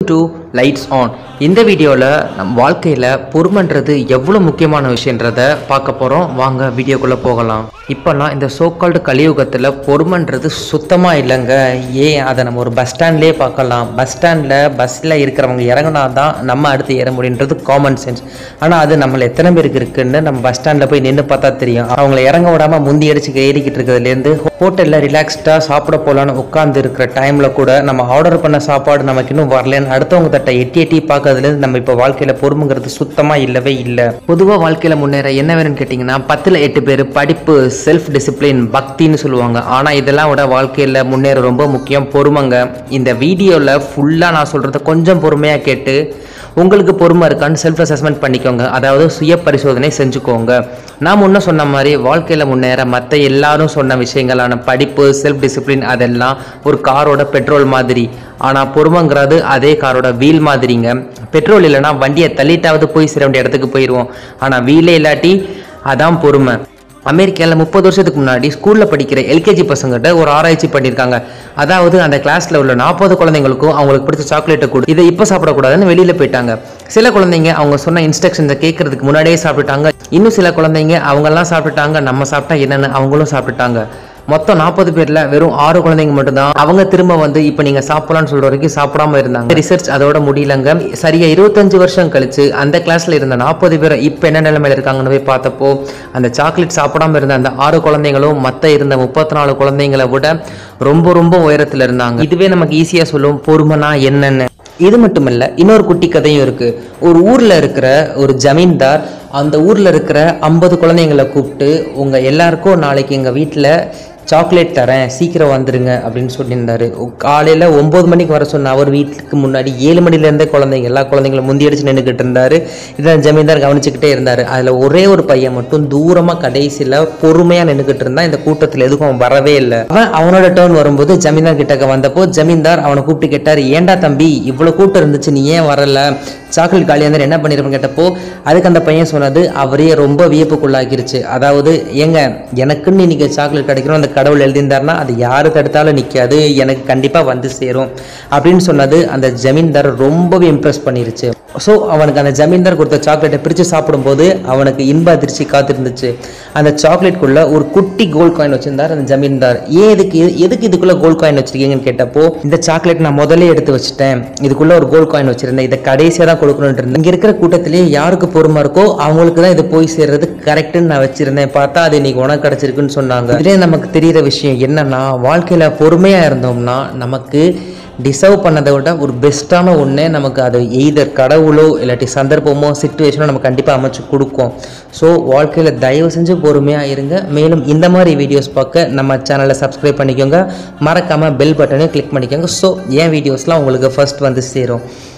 to lights on இந்த வீடியோவில் நம் வாழ்க்கையில் பொறுமைன்றது எவ்வளோ முக்கியமான விஷயன்றத பார்க்க போகிறோம் வாங்க வீடியோக்குள்ளே போகலாம் இப்போல்லாம் இந்த சோக்கால்டு கலியுகத்தில் பொறுமைன்றது சுத்தமாக இல்லைங்க ஏன் அதை நம்ம ஒரு பஸ் ஸ்டாண்ட்லேயே பார்க்கலாம் பஸ் ஸ்டாண்டில் பஸ்ஸில் இருக்கிறவங்க இறங்கினா தான் நம்ம அடுத்து ஏற முடியுன்றது காமன் சென்ஸ் ஆனால் அது நம்மள எத்தனை பேருக்கு இருக்குன்னு நம்ம பஸ் ஸ்டாண்டில் போய் நின்று பார்த்தா தெரியும் அவங்கள இறங்க விடாமல் முந்தி அடிச்சு ஏறிக்கிட்டு இருக்கிறதுலேருந்து ஹோட்டலில் ரிலாக்ஸ்டாக சாப்பிட போகலான்னு உட்காந்து இருக்கிற டைமில் கூட நம்ம ஆர்டர் பண்ண சாப்பாடு நமக்கு இன்னும் வரலன்னு அடுத்தவங்க தட்டை எட்டி எட்டி பார்க்கறதுலேருந்து நம்ம இப்போ வாழ்க்கையில் பொறுமைங்கிறது சுத்தமாக இல்லவே இல்லை பொதுவாக வாழ்க்கையில் முன்னேற என்ன வேணும்னு கேட்டிங்கன்னா பத்தில் எட்டு பேர் படிப்பு செல்ஃப் டிசிப்ளின் பக்தின்னு சொல்லுவாங்க ஆனால் இதெல்லாம் விட வாழ்க்கையில் முன்னேற ரொம்ப முக்கியம் பொறுமைங்க இந்த வீடியோவில் ஃபுல்லாக நான் சொல்கிறத கொஞ்சம் பொறுமையாக கேட்டு உங்களுக்கு பொறுமை இருக்கான்னு செல்ஃப் அசஸ்மெண்ட் பண்ணிக்கோங்க அதாவது சுய பரிசோதனை செஞ்சுக்கோங்க நான் முன்ன சொன்ன மாதிரி வாழ்க்கையில் முன்னேற மற்ற எல்லாரும் சொன்ன விஷயங்களான படிப்பு செல்ஃப் டிசிப்ளின் அதெல்லாம் ஒரு காரோட பெட்ரோல் மாதிரி ஆனால் பொறுமைங்கிறது அதே காரோட வீல் மாதிரிங்க பெட்ரோல் இல்லைன்னா வண்டியை தள்ளிட்டாவது போய் சேர வேண்டிய இடத்துக்கு போயிடுவோம் ஆனால் வீலே இல்லாட்டி அதான் பொறுமை அமெரிக்காவில் முப்பது வருஷத்துக்கு முன்னாடி ஸ்கூலில் படிக்கிற எல்கேஜி பசங்கிட்ட ஒரு ஆராய்ச்சி பண்ணியிருக்காங்க அதாவது அந்த கிளாஸில் உள்ள நாற்பது குழந்தைங்களுக்கும் அவங்களுக்கு பிடிச்ச சாக்லேட்டை கொடு இதை இப்போ சாப்பிடக்கூடாதுன்னு வெளியில் போயிட்டாங்க சில குழந்தைங்க அவங்க சொன்ன இன்ஸ்ட்ரக்ஷன்ஸை கேட்கறதுக்கு முன்னாடியே சாப்பிட்டுட்டாங்க இன்னும் சில குழந்தைங்க அவங்கெல்லாம் சாப்பிட்டுட்டாங்க நம்ம சாப்பிட்டா என்னென்னு அவங்களும் சாப்பிட்டுட்டாங்க மொத்தம் நாற்பது பேர்ல வெறும் ஆறு குழந்தைங்க மட்டும்தான் அவங்க திரும்ப வந்து இப்போ நீங்க சாப்பிடலாம்னு சொல்ற வரைக்கும் சாப்பிடாம இருந்தாங்க ரிசர்ச் அதோட முடியலங்க சரியா இருபத்தஞ்சு வருஷம் கழிச்சு அந்த கிளாஸ்ல இருந்த நாற்பது பேர் இப்போ என்ன நிலைமையில இருக்காங்கன்னு போய் பார்த்தப்போ அந்த சாக்லேட் சாப்பிடாம இருந்த அந்த ஆறு குழந்தைங்களும் மத்த இருந்த முப்பத்தி நாலு குழந்தைங்களை விட ரொம்ப ரொம்ப உயரத்துல இருந்தாங்க இதுவே நமக்கு ஈஸியா சொல்லும் பொறுமைனா என்னன்னு இது மட்டுமல்ல இன்னொரு குட்டி கதையும் இருக்கு ஒரு ஊர்ல இருக்கிற ஒரு ஜமீன்தார் அந்த ஊர்ல இருக்கிற ஐம்பது குழந்தைங்களை கூப்பிட்டு உங்க எல்லாருக்கும் நாளைக்கு எங்க வீட்டில் சாக்லேட் தரேன் சீக்கிரம் வந்துருங்க அப்படின்னு சொல்லியிருந்தாரு காலையில் ஒம்பது மணிக்கு வர சொன்ன அவர் வீட்டுக்கு முன்னாடி ஏழு மணிலேருந்தே குழந்தைங்க எல்லா குழந்தைங்களும் முந்தி அடிச்சு நின்றுக்கிட்டு இருந்தாரு இதை ஜமீன்தார் கவனிச்சுக்கிட்டே இருந்தார் அதில் ஒரே ஒரு பையன் மட்டும் தூரமாக கடைசியில் பொறுமையாக நின்றுக்கிட்டு இருந்தான் இந்த கூட்டத்தில் எதுக்கும் அவன் வரவே இல்லை அவன் அவனோட டேர்ன் வரும்போது ஜமீன்தார் கிட்டக்க வந்தப்போ ஜமீன்தார் அவனை கூப்பிட்டு கேட்டார் ஏன்டா தம்பி இவ்வளோ கூட்டம் இருந்துச்சு நீ ஏன் வரல சாக்லேட் காலியாந்தர் என்ன பண்ணிருப்பேன் கேட்டப்போ அதுக்கு அந்த பையன் சொன்னது அவரே ரொம்ப வியப்புக்குள்ளாக்கிருச்சு அதாவது ஏங்க எனக்குன்னு இன்னைக்கு சாக்லேட் கிடைக்கணும் அந்த கடவுள் எழுதியிருந்தாருன்னா அது யாரு தடுத்தாலும் நிற்காது எனக்கு கண்டிப்பாக வந்து சேரும் அப்படின்னு சொன்னது அந்த ஜமீன்தார் ரொம்பவே இம்ப்ரெஸ் பண்ணிருச்சு ஸோ அவனுக்கு அந்த ஜமீன்தார் கொடுத்த சாக்லேட்டை பிரித்து சாப்பிடும்போது அவனுக்கு இன்ப அதிர்ச்சி காத்திருந்துச்சு அந்த சாக்லேட்குள்ள ஒரு குட்டி கோல்ட் காயின் வச்சிருந்தார் அந்த ஜமீன்தார் ஏன் இதுக்கு எதுக்கு இதுக்குள்ள கோல்ட் காயின் வச்சிருக்கீங்கன்னு கேட்டப்போ இந்த சாக்லேட் நான் முதல்ல எடுத்து வச்சுட்டேன் இதுக்குள்ள ஒரு கோல்ட் காயின் வச்சிருந்தேன் இதை கடைசியாக தான் கொடுக்கணும்னு இருந்தேன் இங்க இருக்கிற கூட்டத்திலேயே யாருக்கு பொறுமை இருக்கோ அவங்களுக்கு தான் இது போய் சேர்றது கரெக்டுன்னு நான் வச்சிருந்தேன் பார்த்தா அது இன்னைக்கு உனக்கு கிடைச்சிருக்குன்னு சொன்னாங்க இதுலேயே நமக்கு தெரியிற விஷயம் என்னன்னா வாழ்க்கையில பொறுமையா இருந்தோம்னா நமக்கு டிசர்வ் பண்ணதை விட ஒரு பெஸ்ட்டான ஒன்று நமக்கு அது எய்தர் கடவுளோ இல்லாட்டி சந்தர்ப்பமோ சுச்சுவேஷனோ நம்ம கண்டிப்பாக அமைச்சு கொடுக்கும் ஸோ வாழ்க்கையில் தயவு செஞ்சு பொறுமையாக இருங்க மேலும் இந்த மாதிரி வீடியோஸ் பார்க்க நம்ம சேனலை சப்ஸ்கிரைப் பண்ணிக்கோங்க மறக்காமல் பெல் பட்டனையும் கிளிக் பண்ணிக்கோங்க ஸோ என் வீடியோஸ்லாம் உங்களுக்கு ஃபர்ஸ்ட் வந்து சேரும்